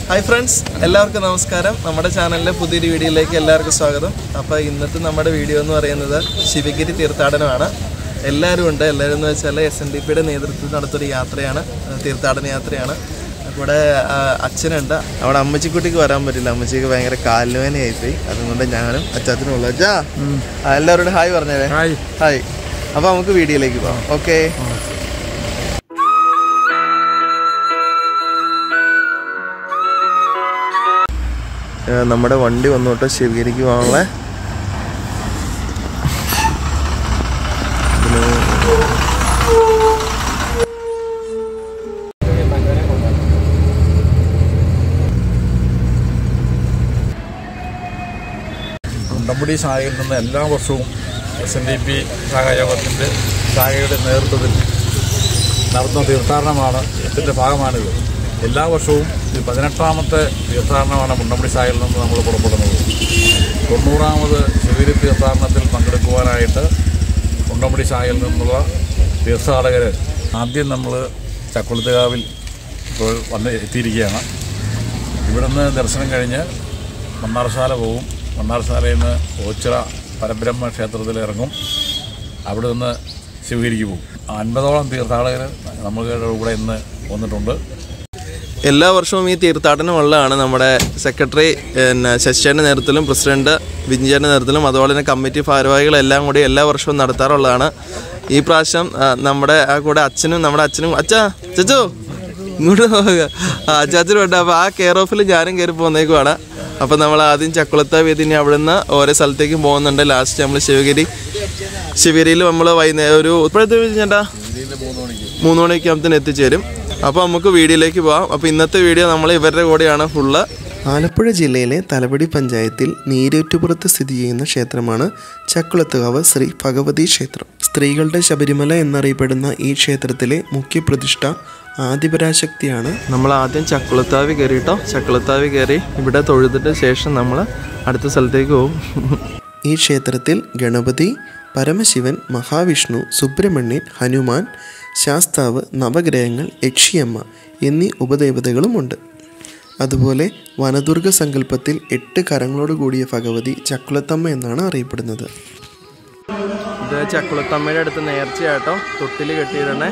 hi friends എല്ലാവർക്കും നമസ്കാരം നമ്മുടെ ചാനലിലെ പുതിയൊരു വീഡിയോയിലേക്ക് എല്ലാവർക്കും സ്വാഗതം അപ്പോൾ ഇന്നത്തെ നമ്മുടെ വീഡിയോ എന്ന് പറയുന്നത് ശിവഗിരി തീർത്ഥാടനമാണ് എല്ലാവരും ഉണ്ട് എല്ലാവരും എന്ന് വെച്ചാൽ എസ് എൻ ഡി പിയുടെ നേതൃത്വത്തിൽ നടത്തൊരു യാത്രയാണ് ആ, തീർത്ഥാടന യാത്രയാണ് കൂടെ ആ, അച്ഛനുണ്ട് അവിടെ അമ്മച്ചിക്കുട്ടിക്ക് വരാൻ പറ്റില്ല അമ്മച്ചിക്ക് ഭയങ്കര കാലുവേനയായിപ്പോയി അതുകൊണ്ട് ഞാനും അച്ചാച്ചനും ഉള്ളു അച്ഛാ ആ, എല്ലാവരോടും ഹായ് പറഞ്ഞേ ഹായ് ഹായ് അപ്പോൾ നമുക്ക് വീഡിയോയിലേക്ക് പോകാം ഓക്കെ നമ്മുടെ വണ്ടി വന്നു കേട്ടോ ശിവഗിരിക്ക് പോകാനുള്ള കുണ്ടമ്പടി ശാഖയിൽ നിന്ന് എല്ലാ വർഷവും എസ് എൻ ഡി പി ശാഖായോഗത്തിൻ്റെ ശാഖയുടെ നേതൃത്വത്തിൽ നടത്തുന്ന തീർത്ഥാടനമാണ് ഇതിൻ്റെ ഭാഗമാണിത് എല്ലാ വർഷവും ഇത് പതിനെട്ടാമത്തെ തീർത്ഥാടനമാണ് മുണ്ടമ്പടി ശാഖയിൽ നിന്ന് നമ്മൾ പുറപ്പെടുന്നത് തൊണ്ണൂറാമത് ശിവഗിരി തീർത്ഥാടനത്തിൽ പങ്കെടുക്കുവാനായിട്ട് മുണ്ടമ്പടി ശാഖയിൽ നിന്നുള്ള തീർത്ഥാടകർ ആദ്യം നമ്മൾ ചക്കുളത്തുകാവിൽ ഇപ്പോൾ വന്ന് എത്തിയിരിക്കുകയാണ് ഇവിടുന്ന് ദർശനം കഴിഞ്ഞ് മണ്ണാർശാല പോകും മണ്ണാർശാലയിൽ നിന്ന് ഓച്ചിറ പരബ്രഹ്മ ക്ഷേത്രത്തിൽ ഇറങ്ങും അവിടെ നിന്ന് ശിവഗിരിക്ക് പോകും അൻപതോളം തീർത്ഥാടകർ നമ്മളുടെ കൂടെ ഇന്ന് വന്നിട്ടുണ്ട് എല്ലാ വർഷവും ഈ തീർത്ഥാടനം ഉള്ളതാണ് നമ്മുടെ സെക്രട്ടറി പിന്നെ ശശിയുടെ നേതൃത്വത്തിലും പ്രസിഡന്റ് വിഞ്ജയുടെ നേതൃത്വത്തിലും അതുപോലെ തന്നെ കമ്മിറ്റി ഭാരവാഹികളെല്ലാം കൂടി എല്ലാ വർഷവും നടത്താറുള്ളതാണ് ഈ പ്രാവശ്യം ആ, നമ്മുടെ ആ കൂടെ അച്ഛനും നമ്മുടെ അച്ഛനും അച്ഛാ ചച്ചോ ഇങ്ങോട്ട് നോക്കുക ആ അച്ചാച്ചനും ഉണ്ട് അപ്പോൾ ആ കെയർ ഓഫിൽ ഞാനും കയറി പോകുന്നേക്കുവാണ് അപ്പോൾ നമ്മൾ ആദ്യം ചക്കുളത്ത വീതി ഇനി അവിടെ നിന്ന് ഓരോ സ്ഥലത്തേക്ക് പോകുന്നുണ്ട് ലാസ്റ്റ് നമ്മൾ ശിവഗിരി ശിവഗിരിയിൽ നമ്മൾ വൈകുന്നേരം ഒരു ഇപ്പോഴത്തെ ചേട്ടാ മൂന്ന് മണിക്ക് ആകുമ്പത്തിന് എത്തിച്ചേരും അപ്പോൾ നമുക്ക് വീഡിയോയിലേക്ക് പോകാം അപ്പോൾ ഇന്നത്തെ വീഡിയോ നമ്മൾ ഇവരുടെ കൂടെയാണ് ഫുള്ള് ആലപ്പുഴ ജില്ലയിലെ തലപടി പഞ്ചായത്തിൽ നീരേറ്റുപുറത്ത് സ്ഥിതി ചെയ്യുന്ന ക്ഷേത്രമാണ് ചക്കുളത്തുകാവ് ശ്രീ ഭഗവതി ക്ഷേത്രം സ്ത്രീകളുടെ ശബരിമല എന്നറിയപ്പെടുന്ന ഈ ക്ഷേത്രത്തിലെ മുഖ്യ പ്രതിഷ്ഠ ആദിപരാശക്തിയാണ് നമ്മൾ ആദ്യം ചക്കുളത്താവി കയറിയിട്ടോ ചക്കുളത്താവി കയറി ഇവിടെ തൊഴുതിട്ട് ശേഷം നമ്മൾ അടുത്ത സ്ഥലത്തേക്ക് പോകും ഈ ക്ഷേത്രത്തിൽ ഗണപതി പരമശിവൻ മഹാവിഷ്ണു സുബ്രഹ്മണ്യൻ ഹനുമാൻ ശാസ്താവ് നവഗ്രഹങ്ങൾ യക്ഷിയമ്മ എന്നീ ഉപദേവതകളുമുണ്ട് അതുപോലെ വനദുർഗ സങ്കല്പത്തിൽ എട്ട് കരങ്ങളോട് കൂടിയ ഭഗവതി ചക്കുളത്തമ്മ എന്നാണ് അറിയപ്പെടുന്നത് ഇത് ചക്കുളത്തമ്മയുടെ അടുത്ത് നേർച്ചയാട്ടോ തൊട്ടിൽ കെട്ടിയിടണേ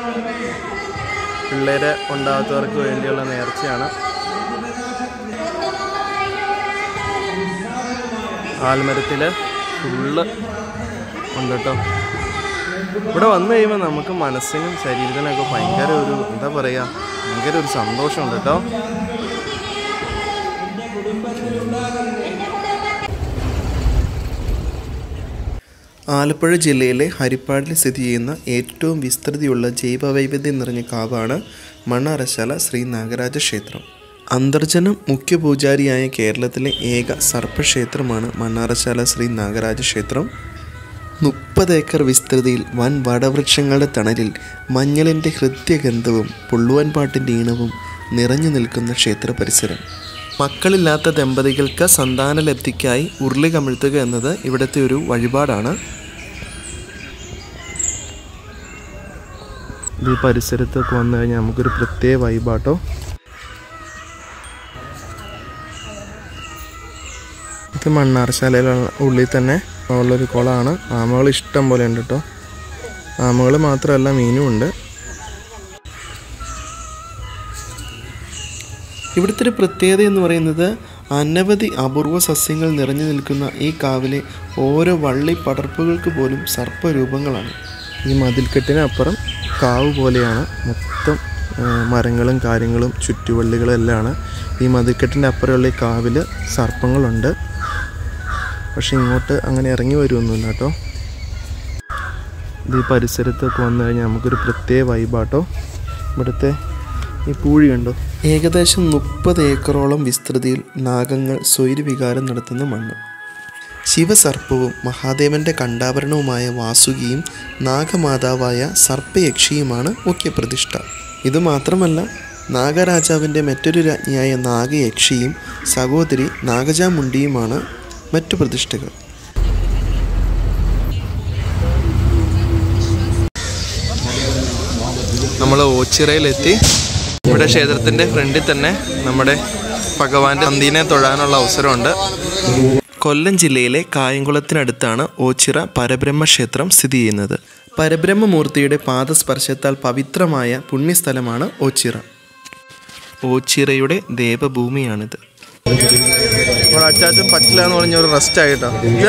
പിള്ളേര് ഉണ്ടാകാത്തവർക്ക് വേണ്ടിയുള്ള നേർച്ചയാണ് ആൽമരത്തില് ഫുള്ള് ഉണ്ട് കേട്ടോ ഇവിടെ വന്നു കഴിയുമ്പോൾ നമുക്ക് മനസ്സിനും ശരീരത്തിനൊക്കെ ഭയങ്കര ഒരു എന്താ പറയുക ഭയങ്കര ഒരു സന്തോഷമുണ്ട് കേട്ടോ ആലപ്പുഴ ജില്ലയിലെ ഹരിപ്പാടിൽ സ്ഥിതി ചെയ്യുന്ന ഏറ്റവും വിസ്തൃതിയുള്ള ജൈവവൈവിധ്യം നിറഞ്ഞ കാവാണ് മണ്ണാറശാല ശ്രീ നാഗരാജ ക്ഷേത്രം അന്തർജനം മുഖ്യ പൂജാരിയായ കേരളത്തിലെ ഏക സർപ്പക്ഷേത്രമാണ് മണ്ണാറശാല ശ്രീ നാഗരാജ ക്ഷേത്രം മുപ്പത് ഏക്കർ വിസ്തൃതിയിൽ വൻ വടവൃക്ഷങ്ങളുടെ തണലിൽ മഞ്ഞളിൻ്റെ ഹൃദ്യഗന്ധവും പുള്ളുവൻ പാട്ടിൻ്റെ ഈണവും നിറഞ്ഞു നിൽക്കുന്ന ക്ഷേത്ര പരിസരം മക്കളില്ലാത്ത ദമ്പതികൾക്ക് സന്താനലബ്ധിക്കായി ഉരുളി കമിഴ്ത്തുക എന്നത് ഇവിടുത്തെ ഒരു വഴിപാടാണ് ഈ പരിസരത്തൊക്കെ വന്നു കഴിഞ്ഞാൽ നമുക്കൊരു പ്രത്യേക വൈബാട്ടോ ഇത് മണ്ണാർശാലയിലുള്ള ഉള്ളിൽ തന്നെ ഉള്ളൊരു കുളമാണ് ആമകൾ ഇഷ്ടം പോലെ ഉണ്ട് കേട്ടോ ആമകൾ മാത്രമല്ല മീനും ഉണ്ട് ഇവിടുത്തെ ഒരു പ്രത്യേകത എന്ന് പറയുന്നത് അനവധി അപൂർവ സസ്യങ്ങൾ നിറഞ്ഞു നിൽക്കുന്ന ഈ കാവിലെ ഓരോ വള്ളി പടർപ്പുകൾക്ക് പോലും സർപ്പരൂപങ്ങളാണ് ഈ മതിൽക്കെട്ടിനപ്പുറം കാവ് പോലെയാണ് മൊത്തം ആ, മരങ്ങളും കാര്യങ്ങളും ചുറ്റുവള്ളികളും എല്ലാമാണ് ഈ മതിൽക്കെട്ടിൻ്റെ അപ്പുറമുള്ള ഈ കാവിൽ സർപ്പങ്ങളുണ്ട് പക്ഷെ ഇങ്ങോട്ട് അങ്ങനെ ഇറങ്ങി വരുമൊന്നുമില്ല കേട്ടോ ഇത് ഈ പരിസരത്തൊക്കെ വന്നു കഴിഞ്ഞാൽ നമുക്കൊരു പ്രത്യേക വൈബാട്ടോ ഇവിടുത്തെ ഈ പൂഴി കണ്ടോ ഏകദേശം മുപ്പത് ഏക്കറോളം വിസ്തൃതിയിൽ നാഗങ്ങൾ സ്വൈരവികാരം നടത്തുന്ന മണ്ണ് ശിവസർപ്പവും മഹാദേവന്റെ കണ്ടാഭരണവുമായ വാസുകിയും നാഗമാതാവായ സർപ്പയക്ഷിയുമാണ് മുഖ്യപ്രതിഷ്ഠ ഇതുമാത്രമല്ല നാഗരാജാവിൻ്റെ മറ്റൊരു രാജ്ഞിയായ നാഗയക്ഷിയും സഹോദരി നാഗജാമുണ്ടിയുമാണ് മറ്റു പ്രതിഷ്ഠകൾ നമ്മൾ ഓച്ചിറയിലെത്തി ഇവിടെ ക്ഷേത്രത്തിൻ്റെ ഫ്രണ്ടിൽ തന്നെ നമ്മുടെ ഭഗവാന്റെ നന്ദിനെ തൊഴാനുള്ള അവസരമുണ്ട് കൊല്ലം ജില്ലയിലെ കായംകുളത്തിനടുത്താണ് ഓച്ചിറ പരബ്രഹ്മ ക്ഷേത്രം സ്ഥിതി ചെയ്യുന്നത് പരബ്രഹ്മമൂർത്തിയുടെ പാദസ്പർശത്താൽ പവിത്രമായ പുണ്യസ്ഥലമാണ് ഓച്ചിറ ഓച്ചിറയുടെ ദേവഭൂമിയാണിത് അച്ചാച്ചൻ പറ്റില്ല എന്ന് പറഞ്ഞ ഒരു റെസ്റ്റ് ആയിട്ടോ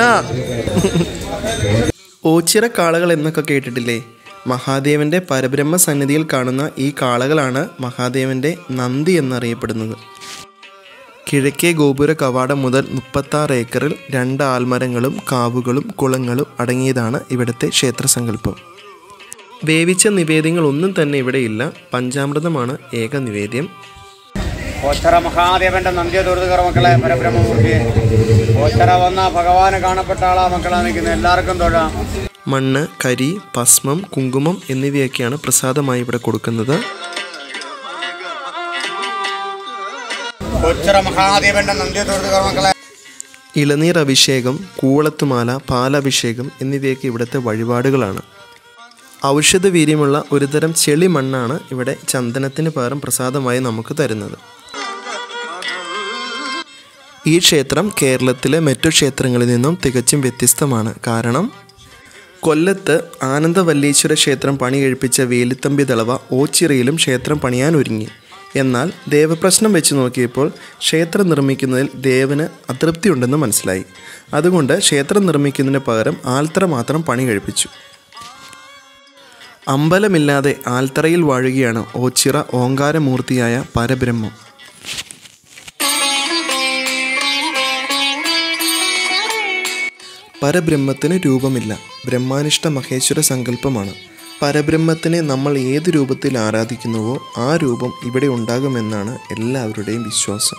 ഓച്ചിറ കാളകൾ എന്നൊക്കെ കേട്ടിട്ടില്ലേ മഹാദേവന്റെ പരബ്രഹ്മ സന്നിധിയിൽ കാണുന്ന ഈ കാളകളാണ് മഹാദേവന്റെ നന്ദി എന്നറിയപ്പെടുന്നത് കിഴക്കേ ഗോപുര കവാടം മുതൽ മുപ്പത്താറ് ഏക്കറിൽ രണ്ട് ആൽമരങ്ങളും കാവുകളും കുളങ്ങളും അടങ്ങിയതാണ് ഇവിടുത്തെ ക്ഷേത്രസങ്കല്പം വേവിച്ച നിവേദ്യങ്ങൾ ഒന്നും തന്നെ ഇവിടെയില്ല പഞ്ചാമൃതമാണ് ഏക നിവേദ്യം ഓച്ചറ മഹാദേവന്റെ നന്ദ്യ ദുരിതകർ മക്കളെ പരബ്രഹ്മമൂർത്തിയെ ഓച്ചറ വന്ന ഭഗവാന് കാണപ്പെട്ട ആളാ മക്കളാ നിൽക്കുന്നത് എല്ലാവർക്കും തൊഴാം മണ്ണ് കരി ഭസ്മം കുങ്കുമം എന്നിവയൊക്കെയാണ് പ്രസാദമായി ഇവിടെ കൊടുക്കുന്നത് ഓച്ചറ മഹാദേവന്റെ നന്ദ്യ ദുരിതകർ മക്കളെ ഇളനീർ അഭിഷേകം കൂവളത്തുമാല പാലഭിഷേകം എന്നിവയൊക്കെ ഇവിടുത്തെ വഴിപാടുകളാണ് ഔഷധ വീര്യമുള്ള ഒരുതരം ചെളി മണ്ണാണ് ഇവിടെ ചന്ദനത്തിന് പകരം പ്രസാദമായി നമുക്ക് തരുന്നത് ഈ ക്ഷേത്രം കേരളത്തിലെ മറ്റു ക്ഷേത്രങ്ങളിൽ നിന്നും തികച്ചും വ്യത്യസ്തമാണ് കാരണം കൊല്ലത്ത് ആനന്ദവല്ലീശ്വര ക്ഷേത്രം പണി കഴിപ്പിച്ച വേലുത്തമ്പി ദളവ ഓച്ചിറയിലും ക്ഷേത്രം പണിയാൻ ഒരുങ്ങി എന്നാൽ ദേവപ്രശ്നം വെച്ച് നോക്കിയപ്പോൾ ക്ഷേത്രം നിർമ്മിക്കുന്നതിൽ ദേവന് അതൃപ്തിയുണ്ടെന്ന് മനസ്സിലായി അതുകൊണ്ട് ക്ഷേത്രം നിർമ്മിക്കുന്നതിന് പകരം ആൽത്തറ മാത്രം പണി കഴിപ്പിച്ചു അമ്പലമില്ലാതെ ആൽത്തറയിൽ വാഴുകയാണ് ഓച്ചിറ ഓങ്കാരമൂർത്തിയായ പരബ്രഹ്മം പരബ്രഹ്മത്തിന് രൂപമില്ല ബ്രഹ്മാനിഷ്ഠ മഹേശ്വര സങ്കല്പമാണ് പരബ്രഹ്മത്തിനെ നമ്മൾ ഏത് രൂപത്തിൽ ആരാധിക്കുന്നുവോ ആ രൂപം ഇവിടെ ഉണ്ടാകുമെന്നാണ് എല്ലാവരുടെയും വിശ്വാസം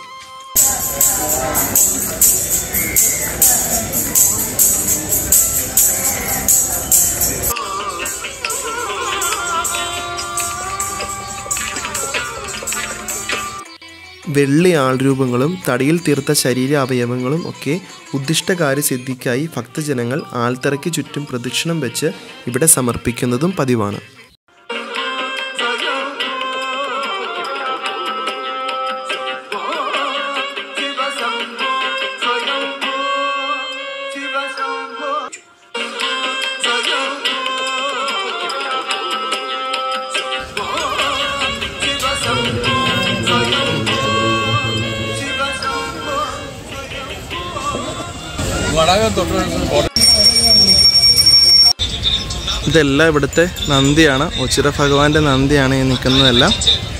വെള്ളി ആൾരൂപങ്ങളും തടിയിൽ തീർത്ത ശരീര അവയവങ്ങളും ഒക്കെ ഉദ്ദിഷ്ടകാര്യ സിദ്ധിക്കായി ഭക്തജനങ്ങൾ ആൽത്തറയ്ക്ക് ചുറ്റും പ്രദക്ഷിണം വെച്ച് ഇവിടെ സമർപ്പിക്കുന്നതും പതിവാണ് വടകം തൊട്ട് ഇതെല്ലാം ഇവിടുത്തെ നന്ദിയാണ് ഒച്ചിറ ഭഗവാന്റെ നന്ദിയാണ് ഈ നിൽക്കുന്നതെല്ലാം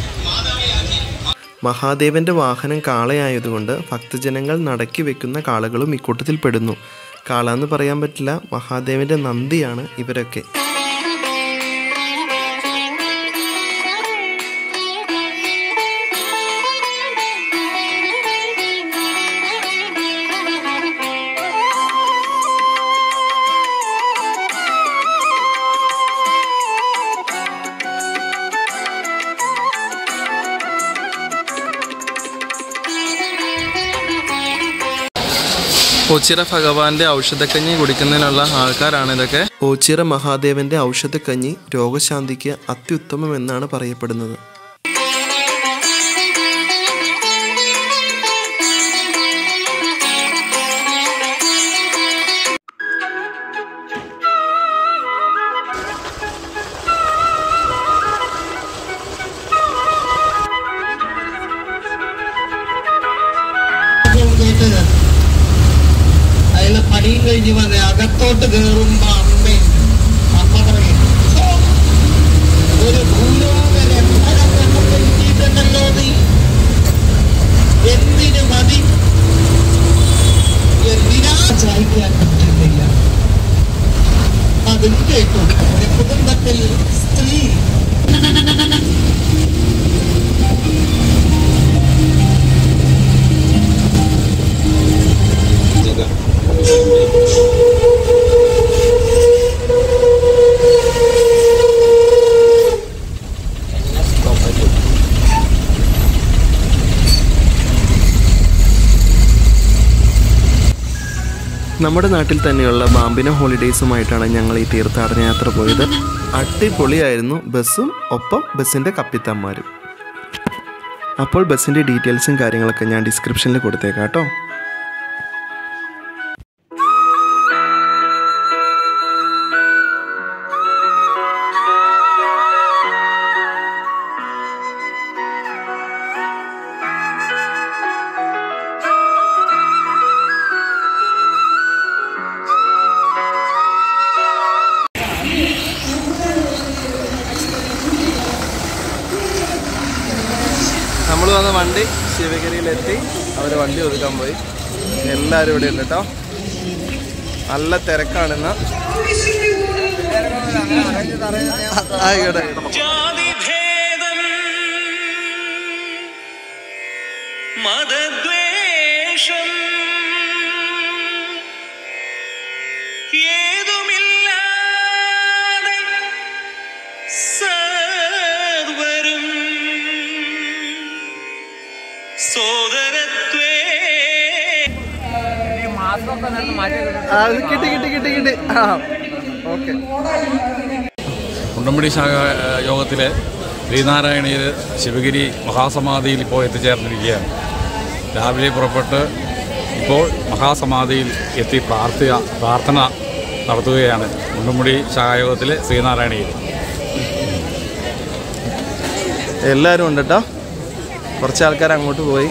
മഹാദേവന്റെ വാഹനം കാളയായതുകൊണ്ട് ഭക്തജനങ്ങൾ നടക്കി വെക്കുന്ന കാളകളും ഇക്കൂട്ടത്തിൽ പെടുന്നു കാള എന്ന് പറയാൻ പറ്റില്ല മഹാദേവന്റെ നന്ദിയാണ് ഇവരൊക്കെ ഓച്ചിറ ഭഗവാന്റെ ഔഷധക്കഞ്ഞി കുടിക്കുന്നതിനുള്ള ആൾക്കാരാണ് ഇതൊക്കെ ഓച്ചിറ മഹാദേവന്റെ ഔഷധക്കഞ്ഞി രോഗശാന്തിക്ക് അത്യുത്തമം എന്നാണ് പറയപ്പെടുന്നത് ഇപ്പോൾ കേട്ടത് അതിലെ പണിയും കഴിഞ്ഞ് വന്ന് അകത്തോട്ട് കയറുമ്പോ അമ്മയും അമ്മ പറയും "ഓ, ഒരു ഭൂലോക രക്ഷണം നമുക്ക് കിട്ടിയിട്ടുണ്ടല്ലോ നീ എന്തിനു മതി എന്തിനാ സഹിക്കാൻ പറ്റുന്നില്ല അതും കേട്ടു ഒരു കുടുംബത്തിൽ സ്ത്രീ നമ്മുടെ നാട്ടിൽ തന്നെയുള്ള ബാമ്പിന ഹോളിഡേയ്സുമായിട്ടാണ് ഞങ്ങൾ ഈ തീർത്ഥാടന യാത്ര പോയത് അടിപൊളിയായിരുന്നു ബസ്സും ഒപ്പം ബസ്സിൻ്റെ കപ്പിത്താന്മാരും അപ്പോൾ ബസ്സിൻ്റെ ഡീറ്റെയിൽസും കാര്യങ്ങളൊക്കെ ഞാൻ ഡിസ്ക്രിപ്ഷനിൽ കൊടുത്തേക്കാം കേട്ടോ നമ്മൾ വന്ന വണ്ടി ശിവഗിരിയിലെത്തി അവർ വണ്ടി ഒതുക്കാൻ പോയി എല്ലാവരും ഇവിടെ ഉണ്ട് കേട്ടോ നല്ല തിരക്കാണിന്ന് ആയിക്കോട്ടെ ജാതിഭേദം മതദ്വേഷം ഏതുമില്ലാതെ സർവരും സോദരത്വേ ആ, കിട്ടി കിട്ടി കിട്ടി കിട്ടി ആ ഓക്കെ കുണ്ടമ്പടി ശാഖ ഏഹ്, യോഗത്തിലെ ശ്രീനാരായണീയർ ശിവഗിരി മഹാസമാധിയിൽ ഇപ്പോൾ എത്തിച്ചേർന്നിരിക്കുകയാണ് രാവിലെ പുറപ്പെട്ട് ഇപ്പോൾ മഹാസമാധിയിൽ എത്തി പ്രാർത്ഥിക പ്രാർത്ഥന നടത്തുകയാണ് കുണ്ടമ്പടി ശാഖായോഗത്തിലെ ശ്രീനാരായണീയർ എല്ലാവരും ഉണ്ട് കേട്ടോ കുറച്ച് ആൾക്കാർ അങ്ങോട്ട് പോയി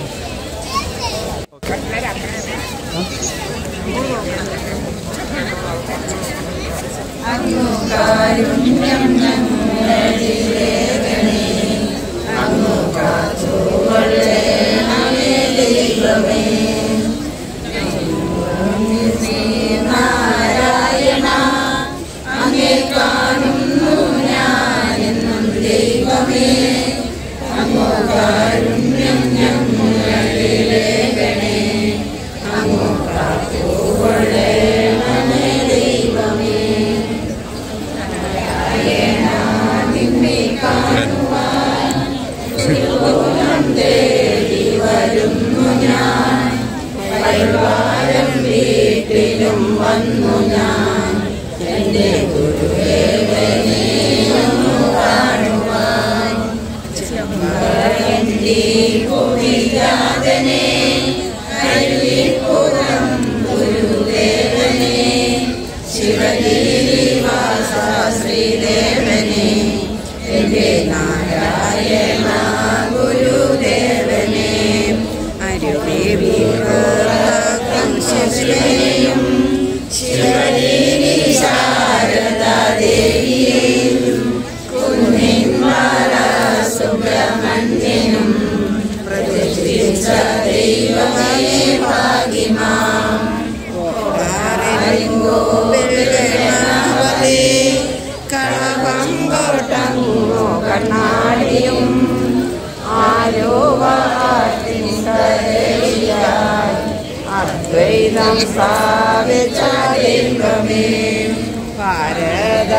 അദ്വൈതം സ്ഥാപിച്ച ദൈവമേ ഭാരത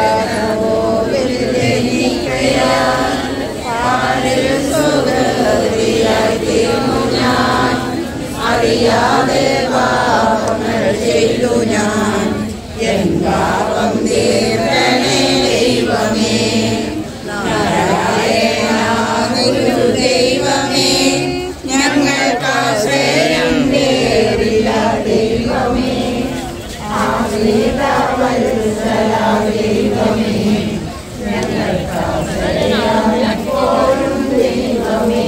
അറിയാതെ പാപങ്ങൾ ചെയ്തു ഞാൻ എൻ പാപം തീർക്കണേ ദൈവമേ നാരായണ ഗുരു ദൈവമേ ഞങ്ങൾക്ക് ആശ്രയം നേരില്ല ദൈവമേ ആശ്രിത വത്സല ദൈവമേ ഞങ്ങൾക്ക് ആശ്രയം എപ്പോഴും ദൈവമേ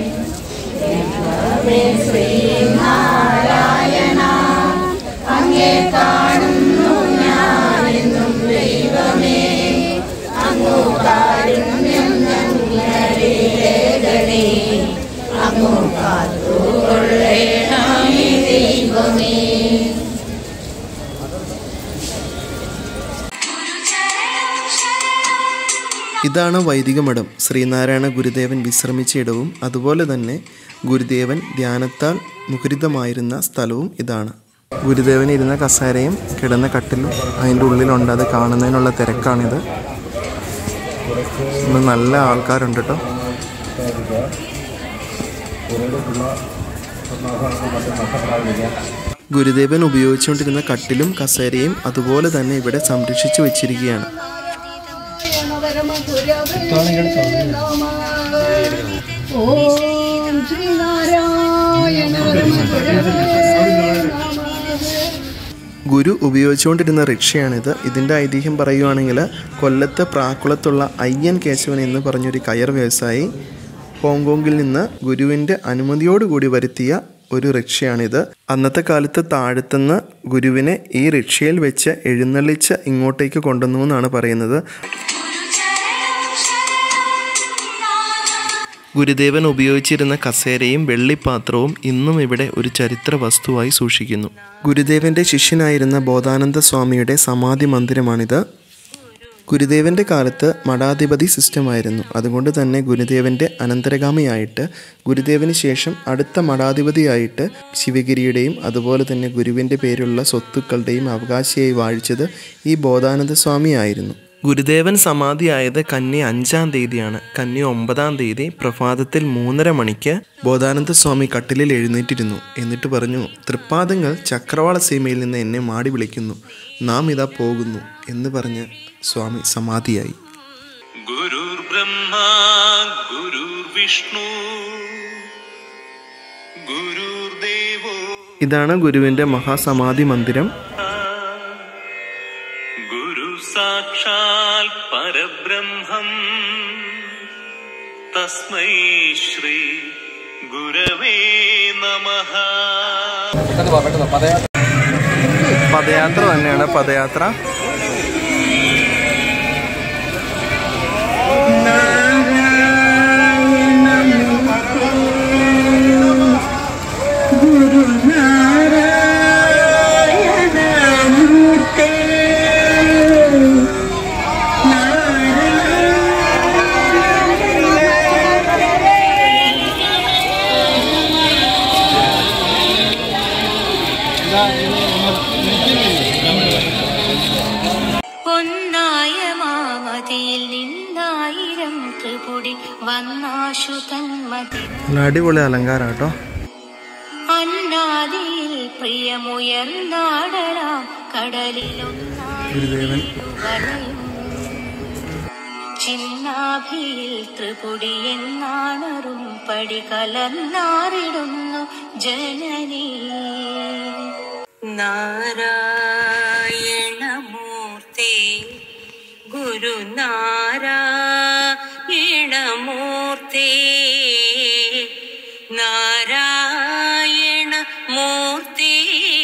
ദൈവമേ ശ്രീനാരായണ അങ്ങേ കാണുന്നു ഞാനെന്നും ദൈവമേ അങ്ങു കാരുണ്യം ഞങ്ങളിലേകണേ അങ്ങു കാത്തുകൊള്ളേണമേ ദൈവമേ ഇതാണ് വൈദിക മഠം ശ്രീനാരായണ ഗുരുദേവൻ വിശ്രമിച്ച ഇടവും അതുപോലെ തന്നെ ഗുരുദേവൻ ധ്യാനത്താൽ മുഖരിതമായിരുന്ന സ്ഥലവും ഇതാണ് ഗുരുദേവൻ ഇരുന്ന കസേരയും കിടന്ന കട്ടിലും അതിൻ്റെ ഉള്ളിലുണ്ട് അത് കാണുന്നതിനുള്ള തിരക്കാണിത് ഇന്ന് നല്ല ആൾക്കാരുണ്ട് കേട്ടോ ഗുരുദേവൻ ഉപയോഗിച്ചുകൊണ്ടിരുന്ന കട്ടിലും കസേരയും അതുപോലെ തന്നെ ഇവിടെ സംരക്ഷിച്ചു വെച്ചിരിക്കുകയാണ് ഓം ശ്രീനാരായണ പരമഗുരവേ നമഃ ഗുരു ഉപയോഗിച്ചുകൊണ്ടിരുന്ന റിക്ഷയാണിത് ഇതിൻ്റെ ഐതിഹ്യം പറയുവാണെങ്കിൽ കൊല്ലത്ത് പ്രാക്കുളത്തുള്ള അയ്യൻ കേശവൻ എന്ന് പറഞ്ഞൊരു കയർ വ്യവസായി ഹോങ്കോങ്ങിൽ നിന്ന് ഗുരുവിൻ്റെ അനുമതിയോടുകൂടി വരുത്തിയ ഒരു റിക്ഷയാണിത് അന്നത്തെ കാലത്ത് താഴത്തുനിന്ന് ഗുരുവിനെ ഈ റിക്ഷയിൽ വെച്ച് എഴുന്നള്ളിച്ച് ഇങ്ങോട്ടേക്ക് കൊണ്ടുവന്നു എന്നാണ് പറയുന്നത് ഗുരുദേവൻ ഉപയോഗിച്ചിരുന്ന കസേരയും വെള്ളിപ്പാത്രവും ഇന്നും ഇവിടെ ഒരു ചരിത്ര വസ്തുവായി സൂക്ഷിക്കുന്നു ഗുരുദേവന്റെ ശിഷ്യനായിരുന്ന ബോധാനന്ദ സ്വാമിയുടെ സമാധി മന്ദിരമാണിത് ഗുരുദേവന്റെ കാലത്ത് മഠാധിപതി സിസ്റ്റമായിരുന്നു അതുകൊണ്ട് തന്നെ ഗുരുദേവന്റെ അനന്തരഗാമിയായിട്ട് ഗുരുദേവന് ശേഷം അടുത്ത മഠാധിപതിയായിട്ട് ശിവഗിരിയുടെയും അതുപോലെ തന്നെ ഗുരുവിൻ്റെ പേരുള്ള സ്വത്തുക്കളുടെയും അവകാശിയായി വാഴിച്ചത് ഈ ബോധാനന്ദ സ്വാമിയായിരുന്നു ഗുരുദേവൻ സമാധിയായത് കന്നി അഞ്ചാം തീയതിയാണ് കന്നി ഒമ്പതാം തീയതി പ്രഭാതത്തിൽ മൂന്നര മണിക്ക് ബോധാനന്ദ സ്വാമി കട്ടിലിൽ എഴുന്നേറ്റിരുന്നു എന്നിട്ട് പറഞ്ഞു തൃപ്പാദങ്ങൾ ചക്രവാള സീമയിൽ നിന്ന് എന്നെ മാടി വിളിക്കുന്നു നാം ഇതാ പോകുന്നു എന്ന് പറഞ്ഞ് സ്വാമി സമാധിയായി ഗുരുർബ്രഹ്മാ ഗുരുർവിഷ്ണു ഗുരുർദേവോ ഇതാണ് ഗുരുവിൻ്റെ മഹാസമാധി മന്ദിരം ഗുരു സാക്ഷാൽ പരബ്രഹ്മം തസ്മൈ ശ്രീ ഗുരവേ നമഃ പദയാത്ര തന്നെയാണ് പദയാത്ര പൊന്നായ മാമതിയിൽ നിന്നായിരം ത്രിപുടി വന്നാശു തന്മതി നല്ല അടിപൊളി അലങ്കാരം കേട്ടോ അന്നാദിയിൽ പ്രിയമുയർന്നാടരാം കടലിലൊന്നായി വലയും ചിന്നാഭിയിൽ ത്രിപുടി എന്നാണറും പടി കലർന്നാറിടുന്നു ജനനീ നാരായണമൂർത്തേ ഗുരുനാരായണമൂർത്തേ നാരായണ മൂർത്തേ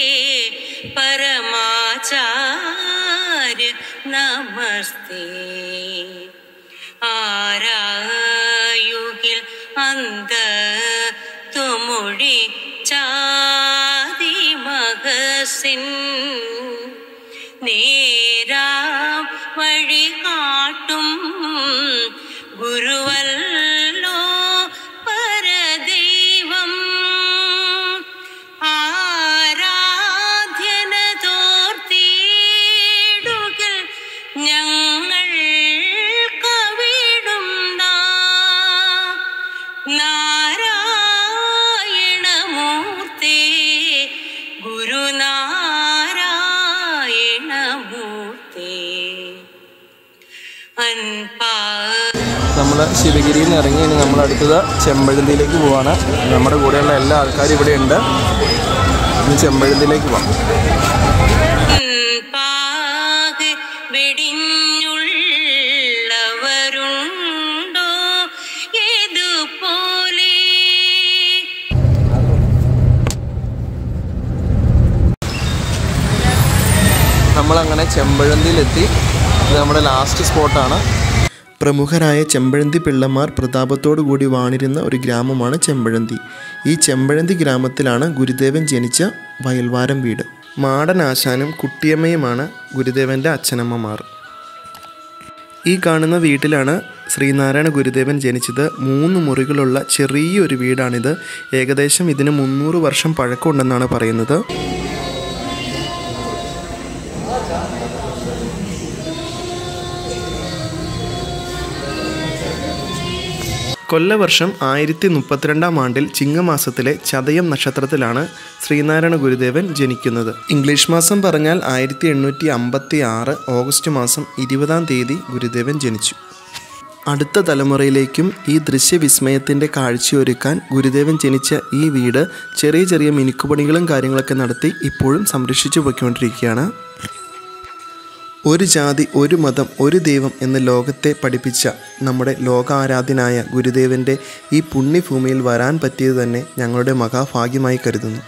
പരമാചാര്യ നമസ്തേ ആരായുകിൽ അന്ത തുമൊഴി ചാതി മകസിൻ നേരാം വഴി കാട്ടും ഗുരുവല്ലോ പരദൈവം ആരാധ്യനതോർത്തിടുകിൽ ഞങ്ങൾ കവിടും നാരായണമൂർത്തേ ഗുരുനാരായണമൂർത്തേ അൻപാ നമ്മൾ ശിവഗിരിയിൽ നിന്ന് ഇറങ്ങി ഇനി നമ്മൾ അടുത്തത് ചെമ്പഴന്തിയിലേക്ക് പോവാണ് നമ്മുടെ കൂടെയുള്ള എല്ലാ ആൾക്കാരും ഇവിടെ ഉണ്ട് ഇനി ചെമ്പഴന്തിയിലേക്ക് പോവാം പാകെ വെടിഞ്ഞുള്ളവരുണ്ടോ ഇതുപോലെ നമ്മളങ്ങനെ ചെമ്പഴന്തിയിലെത്തി ഇത് നമ്മുടെ ലാസ്റ്റ് സ്പോട്ടാണ് പ്രമുഖരായ ചെമ്പഴന്തി പിള്ളമാർ പ്രതാപത്തോടു കൂടി വാണിരുന്ന ഒരു ഗ്രാമമാണ് ചെമ്പഴന്തി ഈ ചെമ്പഴന്തി ഗ്രാമത്തിലാണ് ഗുരുദേവൻ ജനിച്ച വയൽവാരം വീട് മാടനാശാനും കുട്ടിയമ്മയുമാണ് ഗുരുദേവൻ്റെ അച്ഛനമ്മമാർ ഈ കാണുന്ന വീട്ടിലാണ് ശ്രീനാരായണ ഗുരുദേവൻ ജനിച്ചത് മൂന്ന് മുറികളുള്ള ചെറിയൊരു വീടാണിത് ഏകദേശം ഇതിന് മുന്നൂറ് വർഷം പഴക്കമുണ്ടെന്നാണ് പറയുന്നത് കൊല്ലവർഷം ആയിരത്തി മുപ്പത്തിരണ്ടാം ആണ്ടിൽ ചിങ്ങമാസത്തിലെ ചതയം നക്ഷത്രത്തിലാണ് ശ്രീനാരായണ ഗുരുദേവൻ ജനിക്കുന്നത് ഇംഗ്ലീഷ് മാസം പറഞ്ഞാൽ ആയിരത്തി എണ്ണൂറ്റി അമ്പത്തി ആറ് ഓഗസ്റ്റ് മാസം ഇരുപതാം തീയതി ഗുരുദേവൻ ജനിച്ചു അടുത്ത തലമുറയിലേക്കും ഈ ദൃശ്യവിസ്മയത്തിൻ്റെ കാഴ്ചയൊരുക്കാൻ ഗുരുദേവൻ ജനിച്ച ഈ വീട് ചെറിയ ചെറിയ മിനുക്കുപണികളും കാര്യങ്ങളൊക്കെ നടത്തി ഇപ്പോഴും സംരക്ഷിച്ചു പോയിക്കൊണ്ടിരിക്കുകയാണ് ഒരു ജാതി ഒരു മതം ഒരു ദൈവം എന്ന് ലോകത്തെ പഠിപ്പിച്ച നമ്മുടെ ലോകാരാധ്യനായ ഗുരുദേവൻ്റെ ഈ പുണ്യഭൂമിയിൽ വരാൻ പറ്റിയത് തന്നെ ഞങ്ങളുടെ മഹാഭാഗ്യമായി കരുതുന്നു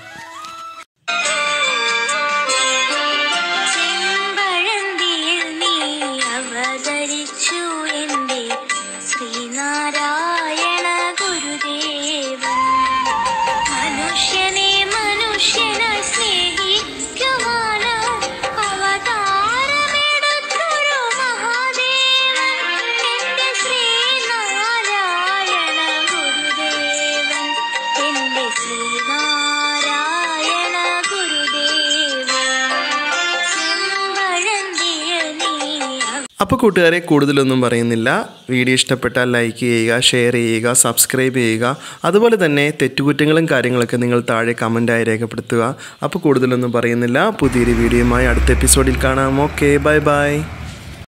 ചെമ്പഴന്തിയിൽ നീ അവതരിച്ചു എൻ്റെ ശ്രീനാരായണ ഗുരുദേവൻ മനുഷ്യനെ മനുഷ്യനായി സ്നേഹിക്കുവാനായി അവതാരമെടുത്തൊരു മഹാദേവൻ എൻ്റെ ശ്രീനാരായണ ഗുരുദേവൻ എൻ്റെ ശ്രീനാരായണ ഗുരുദേവൻ ചെമ്പഴന്തിയിൽ നീ അപ്പോൾ കൂട്ടുകാരെ കൂടുതലൊന്നും പറയുന്നില്ല വീഡിയോ ഇഷ്ടപ്പെട്ടാൽ ലൈക്ക് ചെയ്യുക ഷെയർ ചെയ്യുക സബ്സ്ക്രൈബ് ചെയ്യുക അതുപോലെ തന്നെ തെറ്റുകുറ്റങ്ങളും കാര്യങ്ങളൊക്കെ നിങ്ങൾ താഴെ കമൻറ്റായി രേഖപ്പെടുത്തുക അപ്പോൾ കൂടുതലൊന്നും പറയുന്നില്ല പുതിയൊരു വീഡിയോയുമായി അടുത്ത എപ്പിസോഡിൽ കാണാം ഓക്കെ ബൈ ബൈ